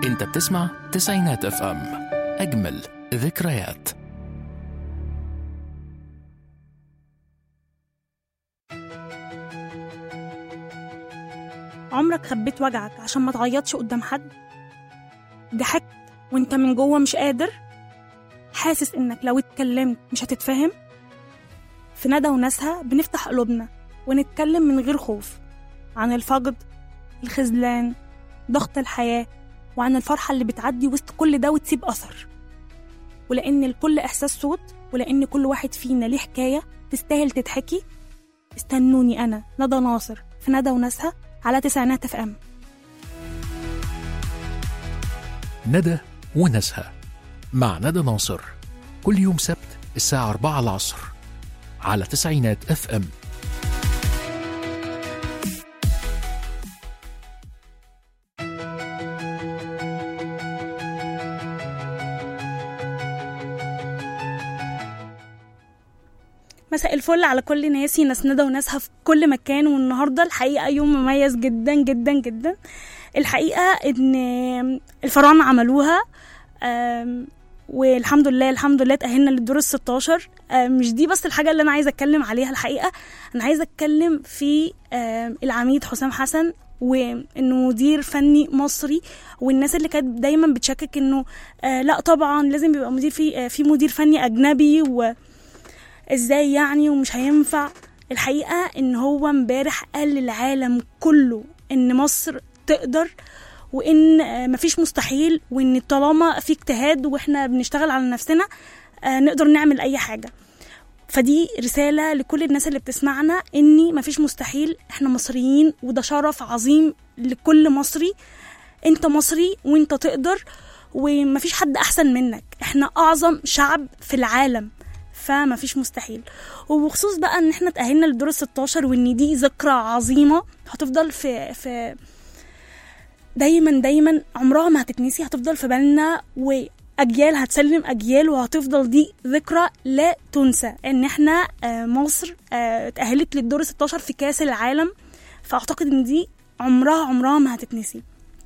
انت بتسمع تسعينات اف ام اجمل ذكريات عمرك خبيت وجعك عشان ما تعيطش قدام حد ضحكت وانت من جوه مش قادر حاسس انك لو اتكلمت مش هتتفهم في ندى وناسها بنفتح قلوبنا ونتكلم من غير خوف عن الفقد الخذلان ضغط الحياة وعن الفرحة اللي بتعدي وسط كل ده وتسيب أثر ولأن الكل إحساس صوت ولأن كل واحد فينا ليه حكاية تستاهل تتحكي استنوني أنا ندى ناصر في ندى وناسها على تسعينات اف ام ندى وناسها مع ندى ناصر كل يوم سبت الساعة 4 العصر على تسعينات اف ام مساء الفل على كل ناسي ناس ندى وناسها في كل مكان والنهارده الحقيقه يوم مميز جدا جدا جدا الحقيقه ان الفراعنه عملوها آم، والحمد لله الحمد لله تأهلنا للدور ال 16 آم، مش دي بس الحاجه اللي انا عايزه اتكلم عليها الحقيقه انا عايزه اتكلم في آم، العميد حسام حسن وانه مدير فني مصري والناس اللي كانت دايما بتشكك انه آه لا طبعا لازم يبقى مدير في آه في مدير فني اجنبي و ازاي يعني ومش هينفع الحقيقة ان هو امبارح قال للعالم كله ان مصر تقدر وان آه، مفيش مستحيل وان طالما في اجتهاد واحنا بنشتغل على نفسنا آه، نقدر نعمل اي حاجة فدي رسالة لكل الناس اللي بتسمعنا اني مفيش مستحيل احنا مصريين وده شرف عظيم لكل مصري انت مصري وانت تقدر ومفيش حد احسن منك احنا اعظم شعب في العالم فما فيش مستحيل وبخصوص بقى ان احنا تأهلنا للدور ال 16 وان دي ذكرى عظيمة هتفضل في في دايما دايما عمرها ما هتتنسي هتفضل في بالنا واجيال هتسلم اجيال وهتفضل دي ذكرى لا تنسى ان احنا آه، مصر آه، تأهلت للدور ال 16 في كاس العالم فاعتقد ان دي عمرها عمرها ما هتتنسي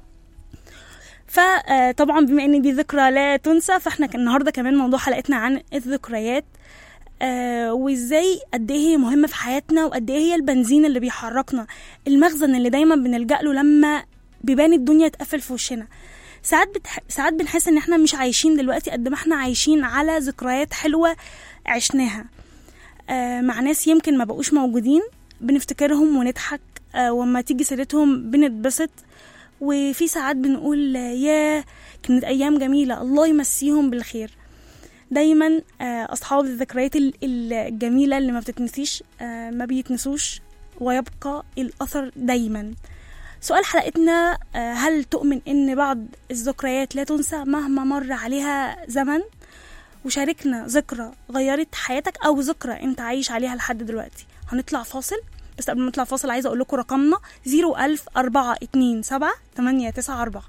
فطبعا بما ان دي ذكرى لا تنسى فاحنا كان النهارده كمان موضوع حلقتنا عن الذكريات آه وازاي قد ايه هي مهمه في حياتنا وقد ايه هي البنزين اللي بيحركنا المخزن اللي دايما بنلجأ له لما بيبان الدنيا تقفل في وشنا ساعات بتح... ساعات بنحس ان احنا مش عايشين دلوقتي قد ما احنا عايشين على ذكريات حلوه عشناها آه مع ناس يمكن ما بقوش موجودين بنفتكرهم ونضحك آه وما تيجي سيرتهم بنتبسط وفي ساعات بنقول يا كانت ايام جميله الله يمسيهم بالخير دايما آه، اصحاب الذكريات ال- الجميله اللي ما بتتنسيش آه، ما بيتنسوش ويبقى الاثر دايما سؤال حلقتنا آه، هل تؤمن ان بعض الذكريات لا تنسى مهما مر عليها زمن وشاركنا ذكرى غيرت حياتك او ذكرى انت عايش عليها لحد دلوقتي هنطلع فاصل بس قبل ما نطلع فاصل عايزه اقول لكم رقمنا 01000 427 894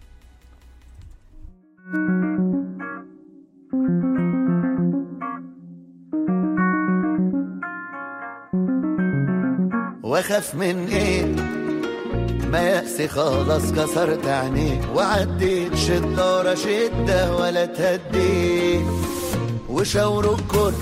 واخاف من ايه ما يأسي خلاص كسرت عينيه وعديت شدة ورا شدة ولا تهديت وشاوروا الكل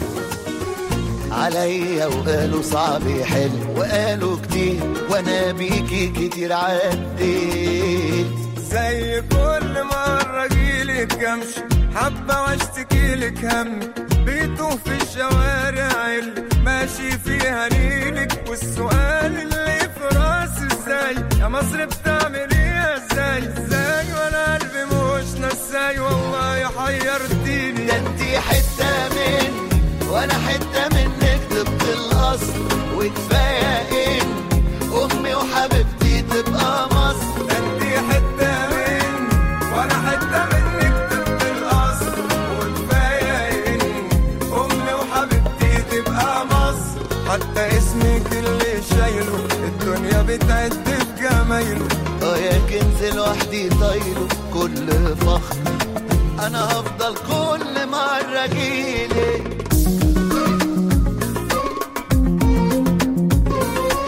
عليا وقالوا صعب يحل وقالوا كتير وانا بيكي كتير عديت زي كل مرة جيلك جمش حبة واشتكي لك هم بيتوه في الشوارع اللي ماشي فيها نيلك والسؤال اللي في راسي ازاي يا مصر بتعمل ايه ازاي ازاي وانا قلبي مش نساي والله حيرتيني ده انتي حتة مني وانا حتة منك طبق الاصل وكفاية ان امي وحبيبتي تبقى مصر انتي حتة مني وانا حتة منك طب الاصل وكفاية ان امي وحبيبتي تبقى مصر حتى اسمك اللي شايله الدنيا بتعد بجمايله اه يا كنز لوحدي طايله كل فخر انا هفضل كل مرة جيلك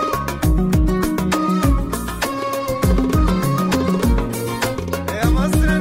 يا مصر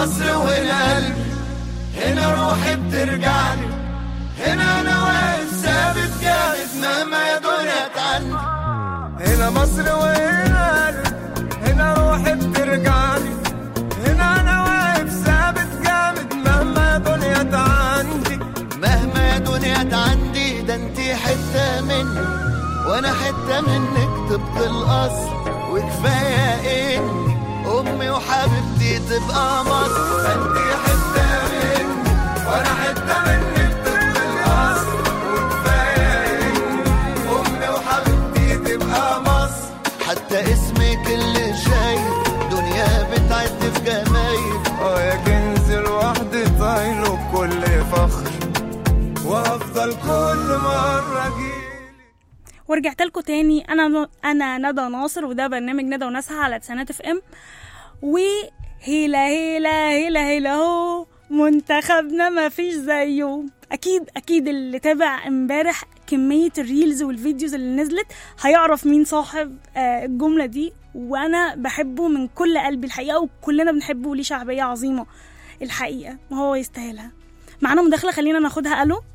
مصر وهنا قلبي هنا روحي بترجعني هنا انا واقف ثابت جامد مهما يا دنيا تعني هنا مصر وهنا قلبي هنا روحي بترجعني هنا انا واقف ثابت جامد مهما دنيا تعندي مهما يا دنيا عندي ده انتي حتة مني وانا حتة منك طبق الاصل وكفاية اني امي وحبيبتي تبقى مصر انتي حتة مني وانا حتة منك طبق الاصل وكفاية اني امي وحبيبتي تبقى مصر حتى اسمك اللي شايف دنيا بتعد في جمايل اه يا كنز لوحدي طايله بكل فخر وافضل كل مرة اجيلك ورجعت لكم تاني انا انا ندى ناصر وده برنامج ندى وناسها على تسعينات اف ام وهيلا هيلا هيلا هيلا هو منتخبنا ما فيش زيه اكيد اكيد اللي تابع امبارح كمية الريلز والفيديوز اللي نزلت هيعرف مين صاحب آه، الجملة دي وانا بحبه من كل قلبي الحقيقة وكلنا بنحبه وليه شعبية عظيمة الحقيقة وهو يستاهلها معانا مداخلة خلينا ناخدها الو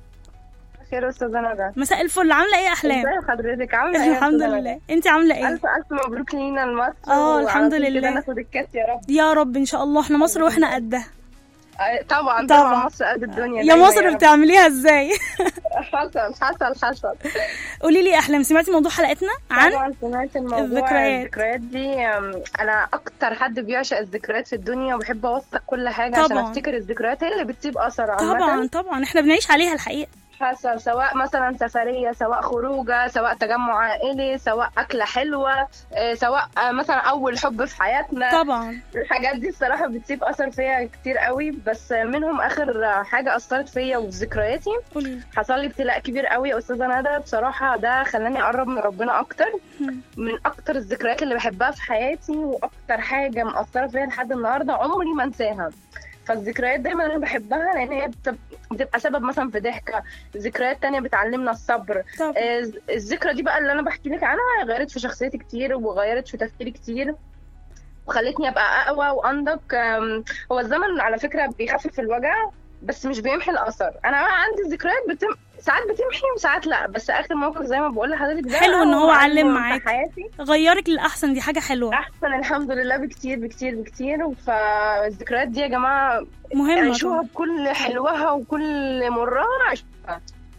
خير يا استاذه ندى مساء الفل عاملة ايه يا احلام ازي حضرتك عامله ايه يا الحمد أستاذة ندى؟ لله انت عامله ايه الف الف مبروك لينا لمصر اه، الحمد وعلى طول لله. كده ناخد الكاس يا رب يا رب ان شاء الله احنا مصر واحنا قدها آه، طبعا طبعا. طبعا مصر قد الدنيا يا دايما مصر رب. بتعمليها ازاي حصل حصل حصل قولي لي يا احلام سمعتي موضوع حلقتنا عن طبعا سمعت الموضوع الذكريات. الذكريات دي أم، انا اكتر حد بيعشق الذكريات في الدنيا وبحب اوثق كل حاجه عشان طبعا. افتكر الذكريات هي اللي بتسيب اثر عامة. طبعا طبعا احنا بنعيش عليها الحقيقه حصل سواء مثلا سفرية سواء خروجة سواء تجمع عائلي سواء أكلة حلوة آه، سواء آه، مثلا أول حب في حياتنا طبعا الحاجات دي الصراحة بتسيب أثر فيا كتير قوي بس منهم آخر حاجة أثرت فيا وفي ذكرياتي قولي لي. حصل لي ابتلاء كبير قوي يا أستاذة ندى بصراحة ده خلاني أقرب من ربنا أكتر مم. من أكتر الذكريات اللي بحبها في حياتي وأكتر حاجة مأثرة فيا لحد النهاردة عمري ما أنساها فالذكريات دايما انا بحبها لان هي بتب- بتبقى سبب مثلا في ضحكه ذكريات تانية بتعلمنا الصبر طبعا آه، الذكرى دي بقى اللي انا بحكي لك عنها غيرت في شخصيتي كتير وغيرت في تفكيري كتير وخلتني ابقى اقوى وانضج آم، هو الزمن على فكره بيخفف الوجع بس مش بيمحي الاثر انا بقى عندي ذكريات بتم... ساعات بتمحي وساعات لا بس اخر موقف زي ما بقول لحضرتك ده حلو إن هو علم في معاكي. حياتي غيرك للاحسن دي حاجه حلوه احسن الحمد لله بكتير بكتير بكتير فالذكريات دي يا جماعه مهمه عيشوها طبعا. بكل حلوها وكل مرها عيشوها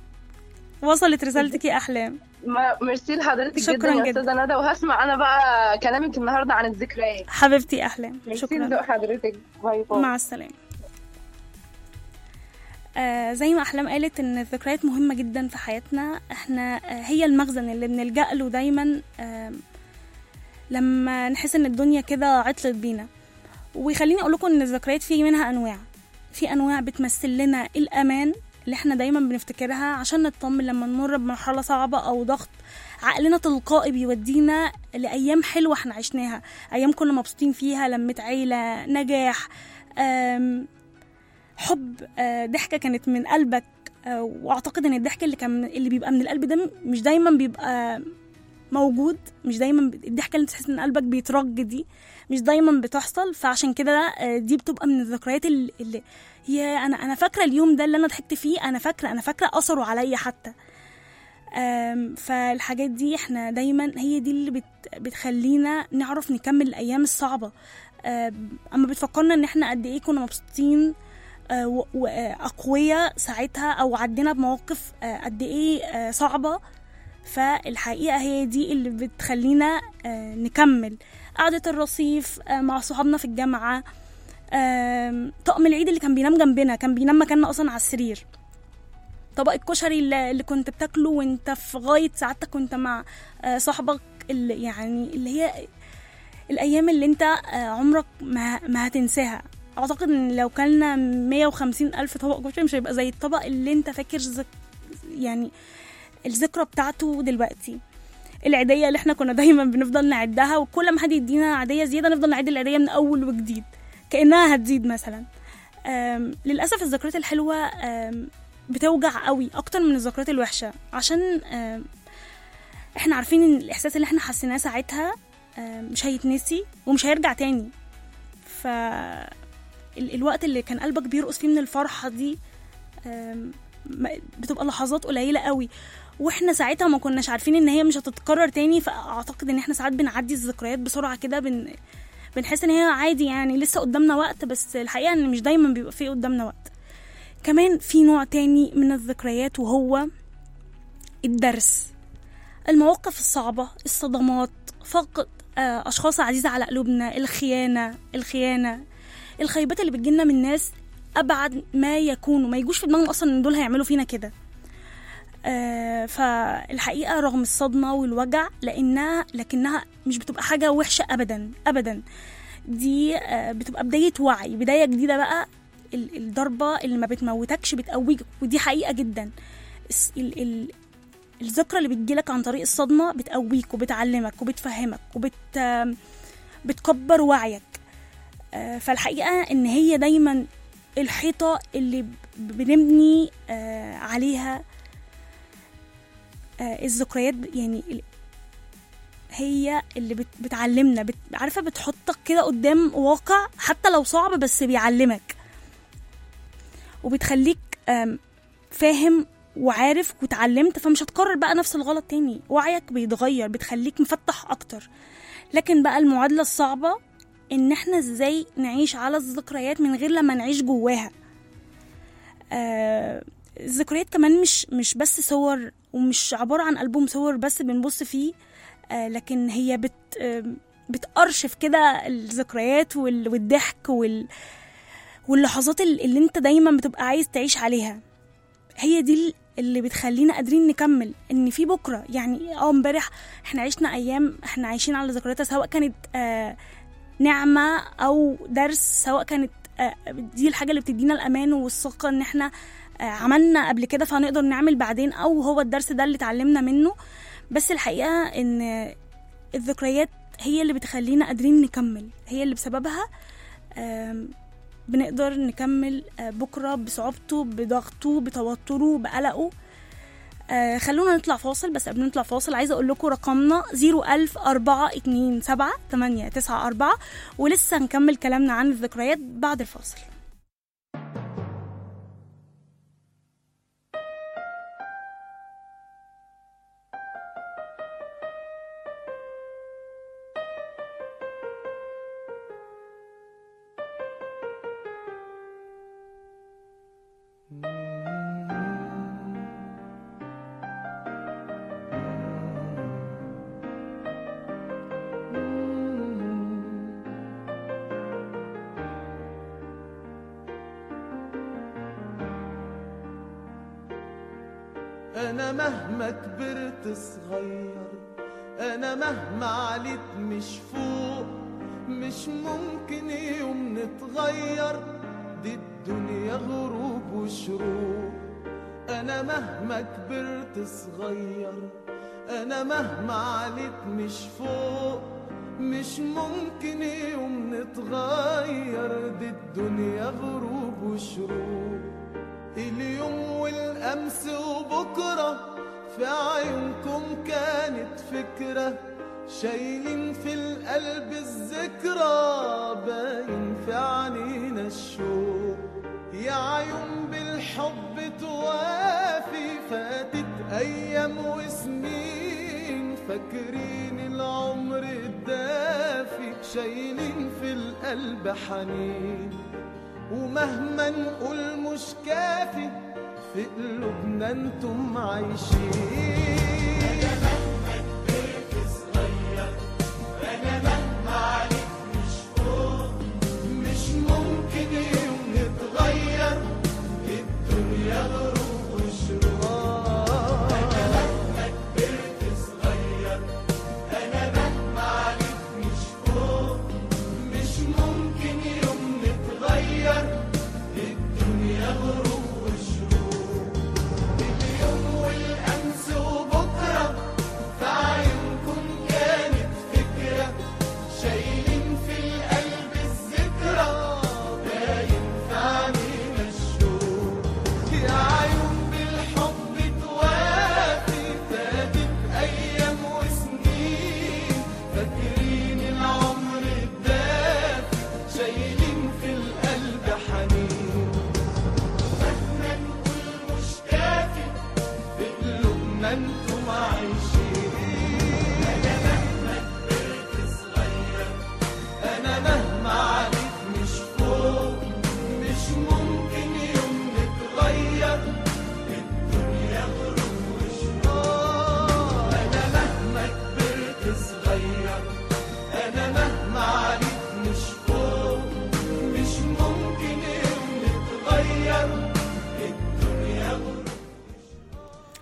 وصلت رسالتك يا احلام ما- ميرسي لحضرتك شكراً جدا يا جداً. استاذه ندى وهسمع انا بقى كلامك النهارده عن الذكريات حبيبتي يا احلام ميرسي شكرا لذوق حضرتك باي باي مع السلامه آه زي ما احلام قالت ان الذكريات مهمه جدا في حياتنا احنا آه هي المخزن اللي بنلجا له دايما آه لما نحس ان الدنيا كده عطلت بينا وخليني اقول لكم ان الذكريات في منها انواع في انواع بتمثل لنا الامان اللي احنا دايما بنفتكرها عشان نطمن لما نمر بمرحله صعبه او ضغط عقلنا تلقائي بيودينا لايام حلوه احنا عشناها ايام كنا مبسوطين فيها لمة عيله نجاح آم، حب آه، ضحكه كانت من قلبك آه، واعتقد ان الضحك اللي كان اللي بيبقى من القلب ده مش دايما بيبقى موجود مش دايما ب- الضحكه اللي تحس ان قلبك بيترج دي مش دايما بتحصل فعشان كده آه، دي بتبقى من الذكريات اللي, اللي يا انا انا فاكره اليوم ده اللي انا ضحكت فيه انا فاكره انا فاكره اثره عليا حتى آم، فالحاجات دي احنا دايما هي دي اللي بت بتخلينا نعرف نكمل الايام الصعبه آم، اما بتفكرنا ان احنا قد ايه كنا مبسوطين آه، و- واقوياء ساعتها او عدينا بمواقف آه، قد ايه آه، صعبه فالحقيقه هي دي اللي بتخلينا آه، نكمل قعده الرصيف آه، مع صحابنا في الجامعه آم، طقم العيد اللي كان بينام جنبنا كان بينام مكاننا اصلا على السرير طبق الكشري اللي اللي كنت بتاكله وانت في غايه سعادتك وانت مع آه، صاحبك اللي يعني اللي هي الايام اللي انت آه، عمرك ما ما هتنساها اعتقد ان لو كلنا 150 الف طبق كشري مش هيبقى زي الطبق اللي انت فاكر زك يعني الذكرى بتاعته دلوقتي العيدية اللي احنا كنا دايما بنفضل نعدها وكل ما حد يدينا عيدية زيادة نفضل نعد العيدية من أول وجديد كأنها هتزيد مثلا أم للأسف الذكريات الحلوة أم بتوجع قوي أكتر من الذكريات الوحشة عشان أم احنا عارفين ان الإحساس اللي احنا حسيناه ساعتها أم مش هيتنسي ومش هيرجع تاني ف ال- الوقت اللي كان قلبك بيرقص فيه من الفرحه دي آم، ما- بتبقى لحظات قليله قوي واحنا ساعتها ما كناش عارفين ان هي مش هتتكرر تاني فاعتقد ان احنا ساعات بنعدي الذكريات بسرعه كده بن بنحس ان هي عادي يعني لسه قدامنا وقت بس الحقيقه ان مش دايما بيبقى فيه قدامنا وقت كمان في نوع تاني من الذكريات وهو الدرس المواقف الصعبة الصدمات فقد آه، أشخاص عزيزة على قلوبنا الخيانة الخيانة الخيبات اللي بتجيلنا من ناس أبعد ما يكونوا ما يجوش في دماغنا أصلا إن دول هيعملوا فينا كده آه، فالحقيقة رغم الصدمة والوجع لأنها لكنها مش بتبقى حاجة وحشة أبدا أبدا دي آه، بتبقى بداية وعي بداية جديدة بقى ال- الضربة اللي ما بتموتكش بتقويك ودي حقيقة جدا الس- ال- ال- الذكرى اللي بتجيلك عن طريق الصدمة بتقويك وبتعلمك وبتفهمك وبت آم، بتكبر وعيك آه، فالحقيقة إن هي دايما الحيطة اللي ب- بنبني آه، عليها آه، الذكريات يعني ال- هي اللي بت- بتعلمنا بت- عارفة بتحطك كده قدام واقع حتى لو صعب بس بيعلمك وبتخليك آم، فاهم وعارف وتعلمت فمش هتكرر بقى نفس الغلط تاني وعيك بيتغير بتخليك مفتح اكتر لكن بقى المعادلة الصعبة ان احنا ازاي نعيش على الذكريات من غير لما نعيش جواها آه الذكريات كمان مش مش بس صور ومش عبارة عن ألبوم صور بس بنبص فيه آه لكن هي بت آه بتأرشف كده الذكريات وال- والضحك وال واللحظات ال- اللي انت دايما بتبقى عايز تعيش عليها هي دي اللي بتخلينا قادرين نكمل ان في بكره يعني اه امبارح احنا عشنا ايام احنا عايشين على ذكرياتها سواء كانت آه نعمه او درس سواء كانت آه دي الحاجه اللي بتدينا الامان والثقه ان احنا آه عملنا قبل كده فهنقدر نعمل بعدين او هو الدرس ده اللي اتعلمنا منه بس الحقيقه ان الذكريات هي اللي بتخلينا قادرين نكمل هي اللي بسببها آم، بنقدر نكمل آه، بكرة بصعوبته بضغطه بتوتره بقلقه آه خلونا نطلع فاصل بس قبل ما نطلع فاصل عايزة أقول لكم رقمنا 01042 7 8 9 4 ولسه هنكمل كلامنا عن الذكريات بعد الفاصل انا مهما كبرت صغير انا مهما عليت مش فوق مش ممكن يوم نتغير دي الدنيا غروب وشروق انا مهما كبرت صغير انا مهما عليت مش فوق مش ممكن يوم نتغير دي الدنيا غروب وشروق اليوم والأمس وبكرة في عيونكم كانت فكرة شايلين في القلب الذكرى باين في عينينا الشوق يا عيون بالحب توافي فاتت أيام وسنين فاكرين العمر الدافي شايلين في القلب حنين ومهما نقول مش كافي في قلوبنا انتم عايشين مش ممكن يوم نتغير الدنيا غروب وشروق مش ممكن يوم نتغير الدنيا غروب وشروق اليوم والأمس وبكرة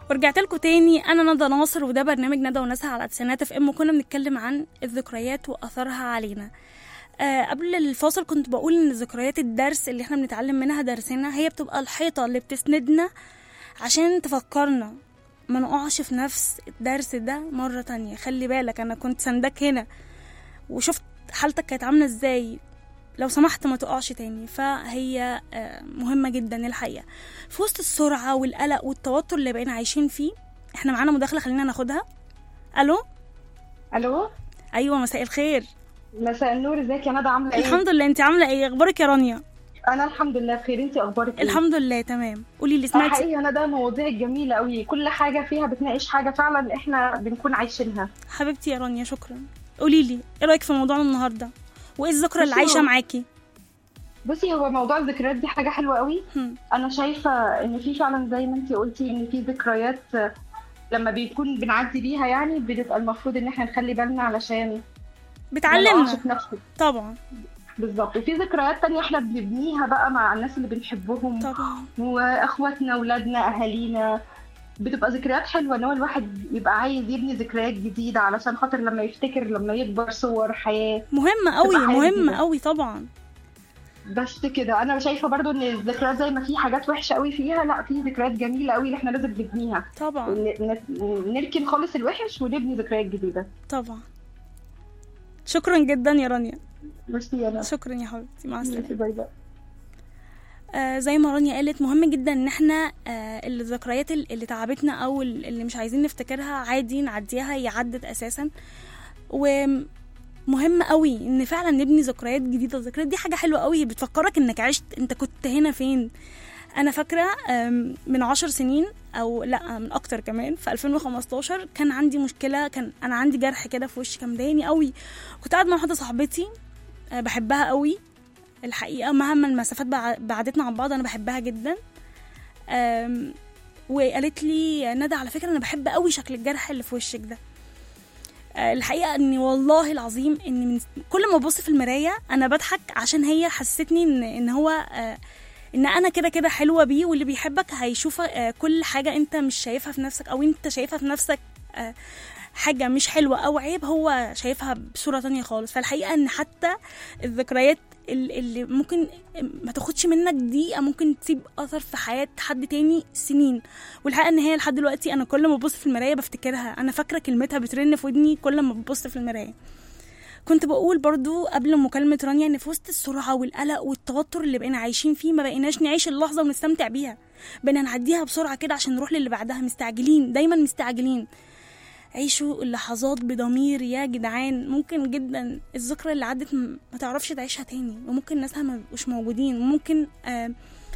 ورجعت لكم تاني انا ندى ناصر وده برنامج ندى وناسها على تسعينات اف ام وكنا بنتكلم عن الذكريات واثرها علينا آه قبل الفاصل كنت بقول ان ذكريات الدرس اللي احنا بنتعلم منها درسنا هي بتبقى الحيطه اللي بتسندنا عشان تفكرنا ما نقعش في نفس الدرس ده مرة تانية خلي بالك أنا كنت سندك هنا وشفت حالتك كانت عاملة ازاي لو سمحت ما تقعش تاني فهي آه، مهمة جدا الحقيقة في وسط السرعة والقلق والتوتر اللي بقينا عايشين فيه احنا معانا مداخلة خلينا ناخدها الو الو ايوه مساء الخير مساء النور ازيك يا ندى عامله ايه الحمد لله انت عاملة ايه اخبارك يا رانيا انا الحمد لله بخير انت اخبارك ايه الحمد لله تمام قولي لي آه، سمعتي حقيقي يا ندى مواضيع جميله قوي كل حاجه فيها بتناقش حاجه فعلا احنا بنكون عايشينها حبيبتي يا رانيا شكرا قولي لي ايه رايك في موضوعنا النهارده وايه الذكرى اللي بصي، عايشه هو- معاكي بصي هو موضوع الذكريات دي حاجه حلوه قوي هم. انا شايفه ان في فعلا زي ما انت قلتي ان في ذكريات آه، لما بيكون بنعدي بيها يعني بنبقى المفروض ان احنا نخلي بالنا علشان ما نقعش بتعلمنا في نفس طبعا بالظبط وفي ذكريات تانية احنا بنبنيها بقى مع الناس اللي بنحبهم طبعا واخواتنا اولادنا اهالينا بتبقى ذكريات حلوه ان هو الواحد يبقى عايز يبني ذكريات جديده علشان خاطر لما يفتكر لما يكبر صور حياه مهمه قوي تبقى حاجة مهمه جديدة. قوي طبعا بس كده انا شايفه برضو ان الذكريات زي ما في حاجات وحشه قوي فيها لا في ذكريات جميله قوي اللي احنا لازم نبنيها طبعا ن- ن- نركن خالص الوحش ونبني ذكريات جديده طبعا شكرا جدا يا رانيا ميرسي انا شكرا يا حبيبتي مع السلامه باي باي آه زي ما رانيا قالت مهم جدا ان احنا آه الذكريات ال- اللي تعبتنا او ال- اللي مش عايزين نفتكرها عادي نعديها هي عدت اساسا ومهم قوي ان فعلا نبني ذكريات جديده الذكريات دي حاجه حلوه قوي بتفكرك انك عشت انت كنت هنا فين انا فاكره آم، من عشر سنين او لا من اكتر كمان في 2015 كان عندي مشكله كان انا عندي جرح كده في وشي كان مضايقني قوي كنت قاعده مع واحده صاحبتي آه، بحبها قوي الحقيقه مهما المسافات بع- بعدتنا عن بعض انا بحبها جدا آم، وقالت لي ندى على فكره انا بحب قوي شكل الجرح اللي في وشك ده آه، الحقيقه اني والله العظيم اني من كل ما ببص في المرايه انا بضحك عشان هي حسستني ان ان هو آه، ان انا كده كده حلوه بيه واللي بيحبك هيشوف آه، كل حاجه انت مش شايفها في نفسك او انت شايفها في نفسك آه، حاجه مش حلوه او عيب هو شايفها بصوره تانية خالص فالحقيقه ان حتى الذكريات ال- اللي ممكن ما تاخدش منك دقيقه ممكن تسيب اثر في حياه حد تاني سنين والحقيقه ان هي لحد دلوقتي انا كل ما ببص في المرايه بفتكرها انا فاكره كلمتها بترن في ودني كل ما ببص في المرايه كنت بقول برضو قبل مكالمة رانيا ان في وسط السرعة والقلق والتوتر اللي بقينا عايشين فيه ما بقيناش نعيش اللحظة ونستمتع بيها بقينا نعديها بسرعة كده عشان نروح للي بعدها مستعجلين دايما مستعجلين عيشوا اللحظات بضمير يا جدعان ممكن جدا الذكرى اللي عدت م- ما تعرفش تعيشها تاني وممكن ناسها ما يبقوش موجودين وممكن آه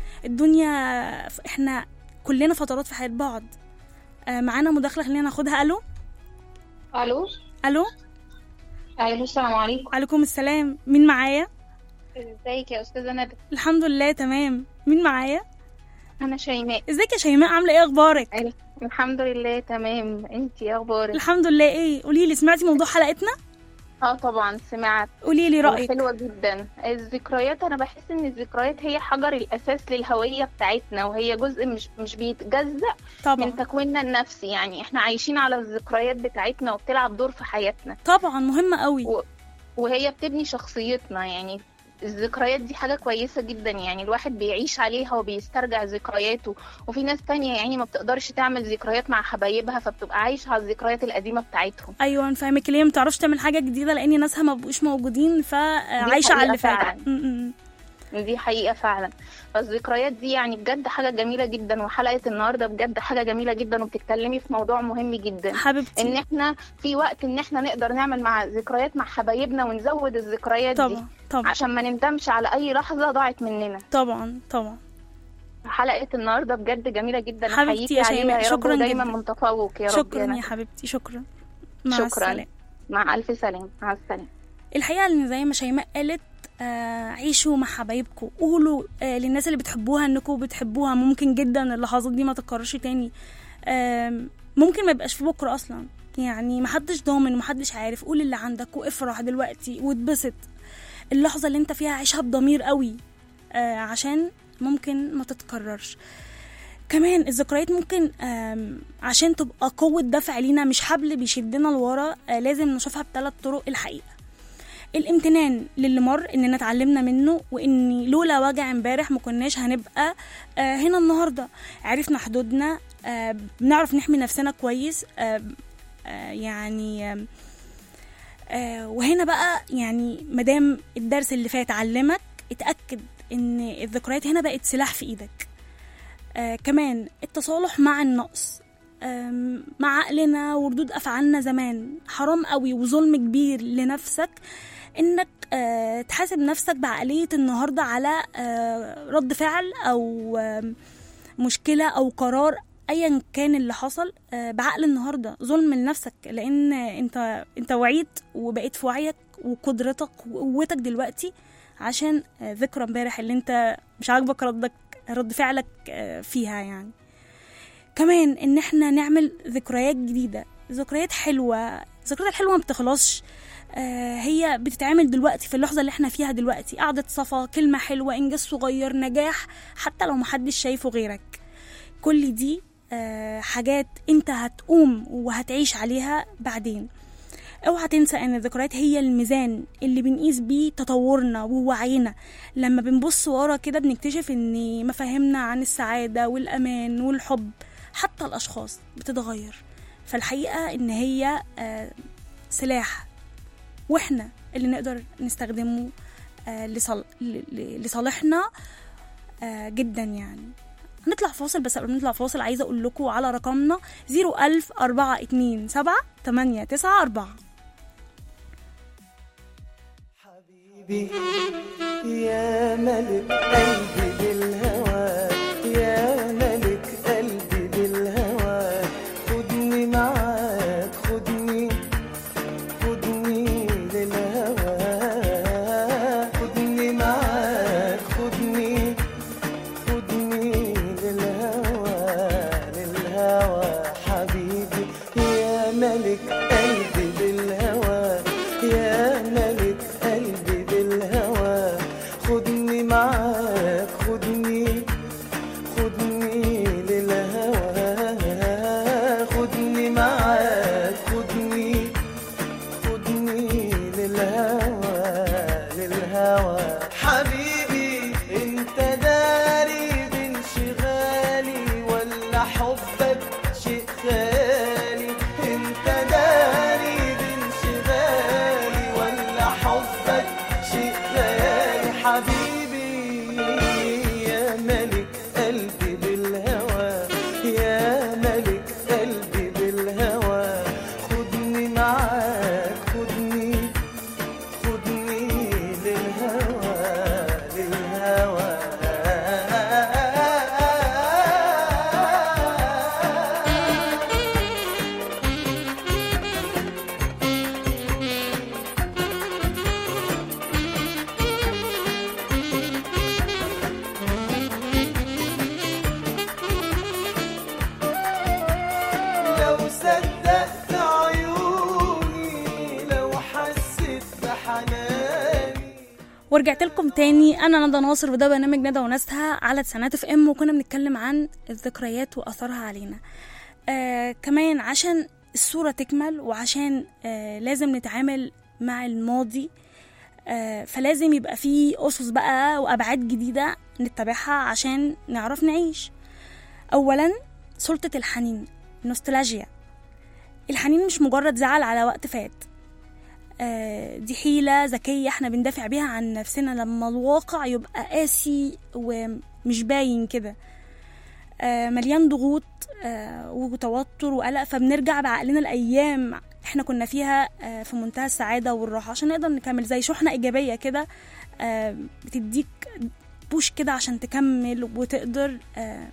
الدنيا ف- احنا كلنا فترات في حياة بعض آه معانا مداخلة خلينا ناخدها الو الو الو ايوه السلام عليكم عليكم السلام مين معايا ازيك يا استاذه ندى الحمد لله تمام مين معايا انا شيماء ازيك يا شيماء عامله ايه اخبارك أيوة. الحمد لله تمام انتي إيه اخبارك الحمد لله ايه قولي لي سمعتي موضوع حلقتنا اه طبعا سمعت قولي لي رايك حلوه جدا الذكريات انا بحس ان الذكريات هي حجر الاساس للهويه بتاعتنا وهي جزء مش مش بيتجزأ طبعا من تكويننا النفسي يعني احنا عايشين على الذكريات بتاعتنا وبتلعب دور في حياتنا طبعا مهمه قوي و- وهي بتبني شخصيتنا يعني الذكريات دي حاجة كويسة جدا يعني الواحد بيعيش عليها وبيسترجع ذكرياته وفي ناس تانية يعني ما بتقدرش تعمل ذكريات مع حبايبها فبتبقى عايشة على الذكريات القديمة بتاعتهم ايوه انا فاهمك ليه ما بتعرفش تعمل حاجه جديده لان ناسها ما بقوش موجودين فعايشه على اللي حقيقة فات فعلا. م- م. دي حقيقة فعلا فالذكريات دي يعني بجد حاجة جميلة جدا وحلقة النهاردة بجد حاجة جميلة جدا وبتتكلمي في موضوع مهم جدا ان حبيبتي احنا في وقت ان احنا نقدر نعمل مع ذكريات مع حبايبنا ونزود الذكريات دي طبعا طبعا عشان ما نندمش على اي لحظة ضاعت مننا طبعا طبعا حلقة النهاردة بجد جميلة جدا حبيبتي أحييكي يا عليها شيماء، يا رب شكراً ودايما جداً. متفوق يا رب شكرا يا يا حبيبتي شكرا مع شكراً. السلامه مع ألف سلام مع السلامة الحقيقه ان زي ما شيماء قالت آه عيشوا مع حبايبكم قولوا آه للناس اللي بتحبوها انكم بتحبوها ممكن جدا اللحظات دي ما تتكررش تاني آه ممكن ما يبقاش في بكره اصلا يعني محدش ضامن ومحدش عارف قول اللي عندك وافرح دلوقتي واتبسط اللحظه اللي انت فيها عيشها بضمير قوي آه عشان ممكن ما تتكررش كمان الذكريات ممكن آم، عشان تبقى قوة دفع لينا مش حبل بيشدنا لورا آه، لازم نشوفها بثلاث طرق الحقيقة الامتنان للي مر اننا اتعلمنا منه وان لولا وجع امبارح ما كناش هنبقى آه، هنا النهارده عرفنا حدودنا آه، بنعرف نحمي نفسنا كويس آه، آه، يعني آم، آه، وهنا بقى يعني مدام الدرس اللي فات علمك اتأكد ان الذكريات هنا بقت سلاح في ايدك آه كمان التصالح مع النقص آم، مع عقلنا وردود افعالنا زمان حرام قوي وظلم كبير لنفسك انك آه تحاسب نفسك بعقلية النهاردة على آه رد فعل او آم، مشكلة او قرار ايا كان اللي حصل آه بعقل النهارده ظلم لنفسك لان انت انت وعيت وبقيت في وعيك وقدرتك وقوتك دلوقتي عشان آه ذكرى امبارح اللي انت مش عاجبك ردك رد فعلك آه فيها يعني كمان ان احنا نعمل ذكريات جديده ذكريات حلوه الذكريات الحلوه ما بتخلصش آه هي بتتعمل دلوقتي في اللحظه اللي احنا فيها دلوقتي قعده صفا كلمه حلوه انجاز صغير نجاح حتى لو محدش شايفه غيرك كل دي آه حاجات انت هتقوم وهتعيش عليها بعدين اوعى تنسى ان الذكريات هي الميزان اللي بنقيس بيه تطورنا ووعينا لما بنبص ورا كده بنكتشف ان مفاهيمنا عن السعاده والامان والحب حتى الاشخاص بتتغير فالحقيقه ان هي آه، سلاح واحنا اللي نقدر نستخدمه آه، لصال- ل- ل- لصالحنا آه، جدا يعني هنطلع فاصل بس قبل ما نطلع فاصل عايزه اقول لكم على رقمنا 01000 427 894 حبيبي يا ملك قلبي بالهوى يا ملك قلبي بالهوى خدني معاك خدني خدني للهوى خدني معاك خدني خدني للهوى للهوى حبيبي يا ملك قلبي بالهوى يا ملك قلبي بالهوى خدني معاك خدني خدني للهوى خدني معاك خدني خدني للهوى للهوى حبيبي انت داري بانشغالي ولا حبك شيء خالي انت داري بانشغالي ولا حبك شيء خيالي حبيبي يا ملك قلبي بالهوى يا ملك قلبي بالهوى خدني معاك خدني خدني للهوى للهوى لو صدقت عيوني لو حسيت بحناني ورجعت لكم تاني انا ندى ناصر وده برنامج ندى وناسها على تسعينات اف ام وكنا بنتكلم عن الذكريات واثرها علينا آه كمان عشان الصوره تكمل وعشان آه لازم نتعامل مع الماضي آه فلازم يبقى في اسس بقى وابعاد جديده نتبعها عشان نعرف نعيش اولا سلطه الحنين نوستالجيا الحنين مش مجرد زعل على وقت فات آه، دي حيلة ذكية احنا بندافع بيها عن نفسنا لما الواقع يبقى قاسي ومش باين كده آه، مليان ضغوط آه، وتوتر وقلق فبنرجع بعقلنا الأيام احنا كنا فيها آه، في منتهى السعادة والراحة عشان نقدر نكمل زي شحنة إيجابية كده آه، بتديك بوش كده عشان تكمل وتقدر آه،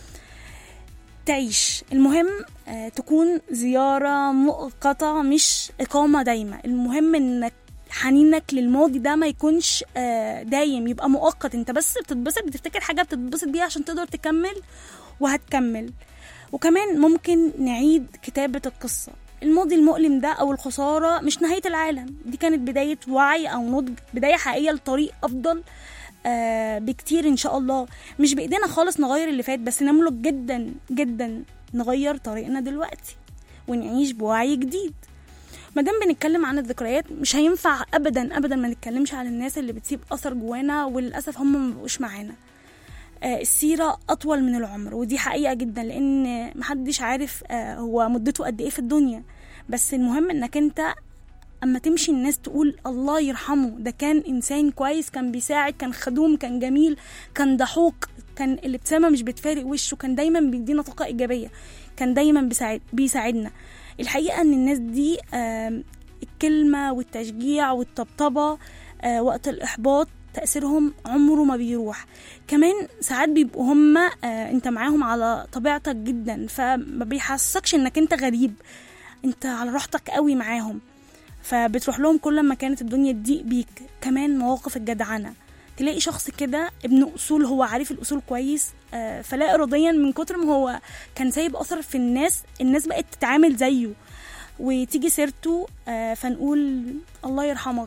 تعيش المهم آه، تكون زيارة مؤقتة مش إقامة دايمة المهم إنك حنينك للماضي ده ما يكونش آه، دايم يبقى مؤقت انت بس بتتبسط بتفتكر حاجة بتتبسط بيها عشان تقدر تكمل وهتكمل وكمان ممكن نعيد كتابة القصة الماضي المؤلم ده أو الخسارة مش نهاية العالم دي كانت بداية وعي أو نضج بداية حقيقية لطريق أفضل آه بكتير ان شاء الله مش بايدينا خالص نغير اللي فات بس نملك جدا جدا نغير طريقنا دلوقتي ونعيش بوعي جديد ما دام بنتكلم عن الذكريات مش هينفع ابدا ابدا ما نتكلمش عن الناس اللي بتسيب اثر جوانا وللاسف هم ما بقوش معانا آه، السيرة أطول من العمر ودي حقيقة جدا لأن محدش عارف آه، هو مدته قد إيه في الدنيا بس المهم إنك أنت أما تمشي الناس تقول الله يرحمه ده كان إنسان كويس كان بيساعد كان خدوم كان جميل كان ضحوك كان الابتسامة مش بتفارق وشه كان دايما بيدينا طاقة إيجابية كان دايما بيساعد بيساعدنا الحقيقة إن الناس دي آم، الكلمة والتشجيع والطبطبة آه، وقت الإحباط تأثيرهم عمره ما بيروح كمان ساعات بيبقوا هم آه انت معاهم على طبيعتك جدا فما بيحسكش انك انت غريب انت على راحتك قوي معاهم فبتروح لهم كل ما كانت الدنيا تضيق بيك كمان مواقف الجدعنه تلاقي شخص كده ابن اصول هو عارف الاصول كويس آه فلا اراديا من كتر ما هو كان سايب اثر في الناس الناس بقت تتعامل زيه وتيجي سيرته آه فنقول الله يرحمك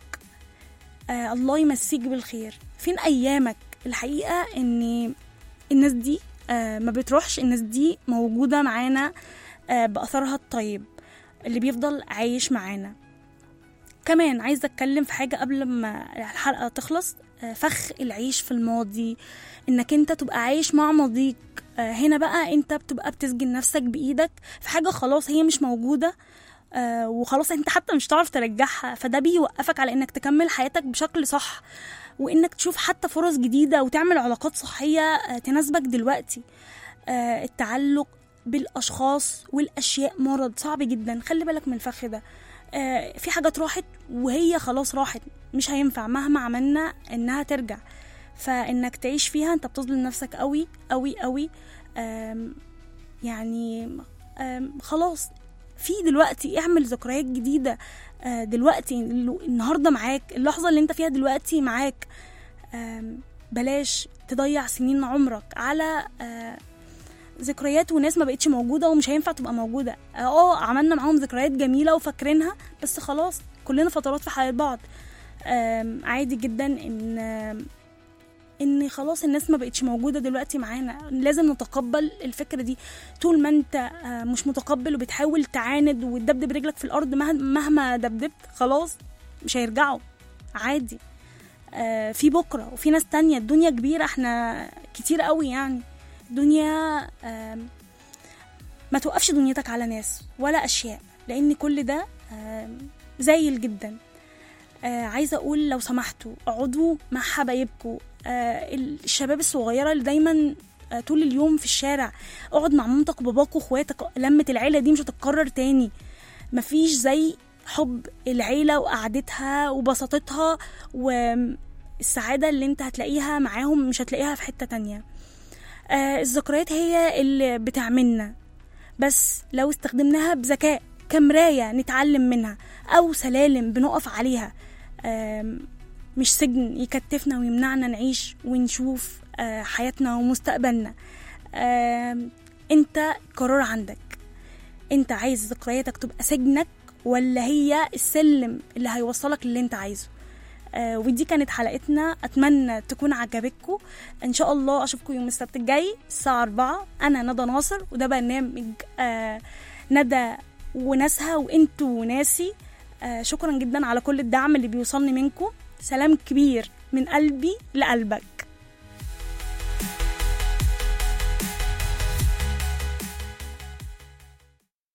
آه الله يمسيك بالخير فين ايامك الحقيقه ان الناس دي آه ما بتروحش الناس دي موجوده معانا آه باثرها الطيب اللي بيفضل عايش معانا كمان عايزه اتكلم في حاجه قبل ما الحلقه تخلص آه فخ العيش في الماضي انك انت تبقى عايش مع ماضيك آه هنا بقى انت بتبقى بتسجن نفسك بايدك في حاجه خلاص هي مش موجوده آه وخلاص انت حتى مش هتعرف ترجعها فده بيوقفك على انك تكمل حياتك بشكل صح وانك تشوف حتى فرص جديده وتعمل علاقات صحيه آه تناسبك دلوقتي آه التعلق بالاشخاص والاشياء مرض صعب جدا خلي بالك من الفخ ده آه في حاجات راحت وهي خلاص راحت مش هينفع مهما عملنا انها ترجع فانك تعيش فيها انت بتظلم نفسك قوي قوي قوي آم يعني آم خلاص في دلوقتي اعمل ذكريات جديدة آه دلوقتي النهاردة معاك اللحظة اللي انت فيها دلوقتي معاك آم بلاش تضيع سنين عمرك على آه ذكريات وناس ما بقتش موجودة ومش هينفع تبقى موجودة اه عملنا معاهم ذكريات جميلة وفاكرينها بس خلاص كلنا فترات في حياة بعض عادي جدا ان ان خلاص الناس ما بقتش موجوده دلوقتي معانا لازم نتقبل الفكره دي طول ما انت مش متقبل وبتحاول تعاند وتدبدب رجلك في الارض مهما دبدبت خلاص مش هيرجعوا عادي في بكره وفي ناس تانية الدنيا كبيره احنا كتير قوي يعني الدنيا ما توقفش دنيتك على ناس ولا اشياء لان كل ده زايل جدا آه عايزه اقول لو سمحتوا اقعدوا مع حبايبكم آه الشباب الصغيره اللي دايما آه طول اليوم في الشارع اقعد مع مامتك وباباك واخواتك لمه العيله دي مش هتتكرر تاني مفيش زي حب العيله وقعدتها وبساطتها والسعاده اللي انت هتلاقيها معاهم مش هتلاقيها في حته تانية آه الذكريات هي اللي بتعملنا بس لو استخدمناها بذكاء كمرايه نتعلم منها او سلالم بنقف عليها مش سجن يكتفنا ويمنعنا نعيش ونشوف حياتنا ومستقبلنا انت قرار عندك انت عايز ذكرياتك تبقى سجنك ولا هي السلم اللي هيوصلك للي انت عايزه آه ودي كانت حلقتنا اتمنى تكون عجبتكم ان شاء الله اشوفكم يوم السبت الجاي الساعه 4 انا ندى ناصر وده برنامج آه ندى وناسها وانتوا وناسي آه شكرا جدا على كل الدعم اللي بيوصلني منكم سلام كبير من قلبي لقلبك